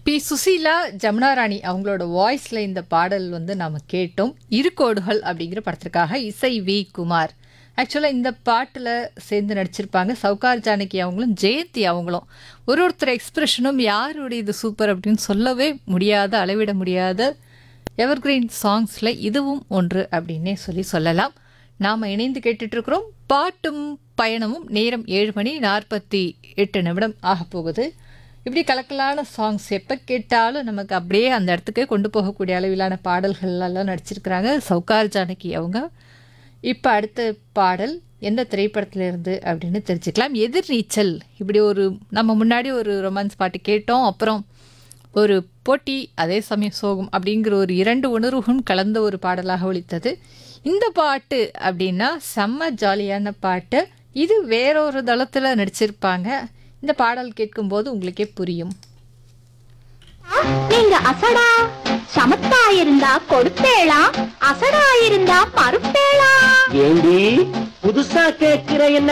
B Susheela Jamuna ராணி அவங்களோட வாய்ஸில் இந்த பாடல் வந்து நாம் கேட்டோம் இருக்கோடுகள் அப்படிங்கிற படத்திற்காக இசை வி குமார் ஆக்சுவலாக இந்த பாட்டில் சேர்ந்து நடிச்சிருப்பாங்க சவுகார் ஜானகி அவங்களும் ஜெயந்தி அவங்களும் ஒரு ஒருத்தர் எக்ஸ்பிரஷனும் யாருடைய இது சூப்பர் அப்படின்னு சொல்லவே முடியாத அளவிட முடியாத எவர்கிரீன் சாங்ஸில் இதுவும் ஒன்று அப்படின்னே சொல்லி சொல்லலாம் நாம் இணைந்து கேட்டுட்ருக்குறோம் பாட்டும் பயணமும் நேரம் ஏழு மணி நாற்பத்தி எட்டு நிமிடம் ஆக போகுது இப்படி கலக்கலான சாங்ஸ் எப்போ கேட்டாலும் நமக்கு அப்படியே அந்த இடத்துக்கே கொண்டு போகக்கூடிய அளவிலான பாடல்கள் எல்லாம் நடிச்சிருக்கிறாங்க சவுகார் ஜானகி அவங்க இப்போ அடுத்த பாடல் எந்த திரைப்படத்துல இருந்து அப்படின்னு தெரிஞ்சுக்கலாம் எதிர்நீச்சல் இப்படி ஒரு நம்ம முன்னாடி ஒரு ரொமான்ஸ் பாட்டு கேட்டோம் அப்புறம் ஒரு போட்டி அதே சமயம் சோகம் அப்படிங்கிற ஒரு இரண்டு உணர்வுகளும் கலந்த ஒரு பாடலாக ஒலித்தது இந்த பாட்டு அப்படின்னா செம்ம ஜாலியான பாட்டு இது வேறொரு தளத்தில் நடிச்சிருப்பாங்க இந்த பாடல் கேட்கும்போது உங்களுக்கே புரியும் நீங்க அசடா சமத்தா இருந்தா கொடுப்பேளா அசடா இருந்தா மறுப்பேளா ஏண்டி புதுசா கேட்கிற என்ன